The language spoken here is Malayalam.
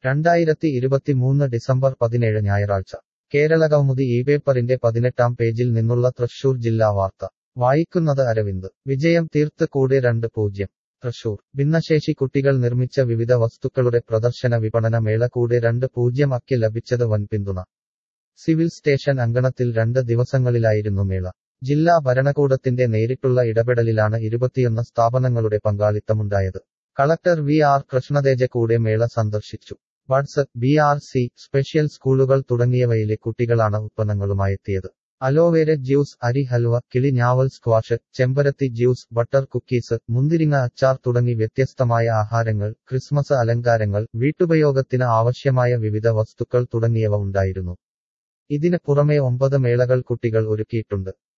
രണ്ടായിരത്തി ഇരുപത്തിമൂന്ന് ഡിസംബർ പതിനേഴ് ഞായറാഴ്ച കേരളകൗമുദി ഈ പേപ്പറിന്റെ പതിനെട്ടാം പേജിൽ നിന്നുള്ള തൃശൂർ ജില്ലാ വാർത്ത വായിക്കുന്നത് അരവിന്ദ് വിജയം തീർത്ത് കൂടെ രണ്ട് പൂജ്യം തൃശൂർ ഭിന്നശേഷി കുട്ടികൾ നിർമ്മിച്ച വിവിധ വസ്തുക്കളുടെ പ്രദർശന വിപണന മേള കൂടെ രണ്ട് പൂജ്യം അക്കി ലഭിച്ചത് വൻ പിന്തുണ സിവിൽ സ്റ്റേഷൻ അങ്കണത്തിൽ രണ്ട് ദിവസങ്ങളിലായിരുന്നു മേള ജില്ലാ ഭരണകൂടത്തിന്റെ നേരിട്ടുള്ള ഇടപെടലിലാണ് ഇരുപത്തിയൊന്ന് സ്ഥാപനങ്ങളുടെ പങ്കാളിത്തമുണ്ടായത് കളക്ടർ വി ആർ കൃഷ്ണതേജ കൂടെ മേള സന്ദർശിച്ചു buds B R C special സ്കൂളുകൾ തുടങ്ങിയവയിലെ കുട്ടികളാണ് ഉത്പന്നങ്ങളുമായെത്തിയത് അലോവേര ജ്യൂസ് അരി ഹൽവ കിളി ഞാവൽ സ്ക്വാഷ് ചെമ്പരത്തി ജ്യൂസ് ബട്ടർ കുക്കീസ് മുന്തിരിങ്ങ അച്ചാർ തുടങ്ങി വ്യത്യസ്തമായ ആഹാരങ്ങൾ ക്രിസ്മസ് അലങ്കാരങ്ങൾ വീട്ടുപയോഗത്തിന് ആവശ്യമായ വിവിധ വസ്തുക്കൾ തുടങ്ങിയവ ഉണ്ടായിരുന്നു ഇതിന് പുറമെ ഒമ്പത് മേളകൾ കുട്ടികൾ ഒരുക്കിയിട്ടുണ്ട്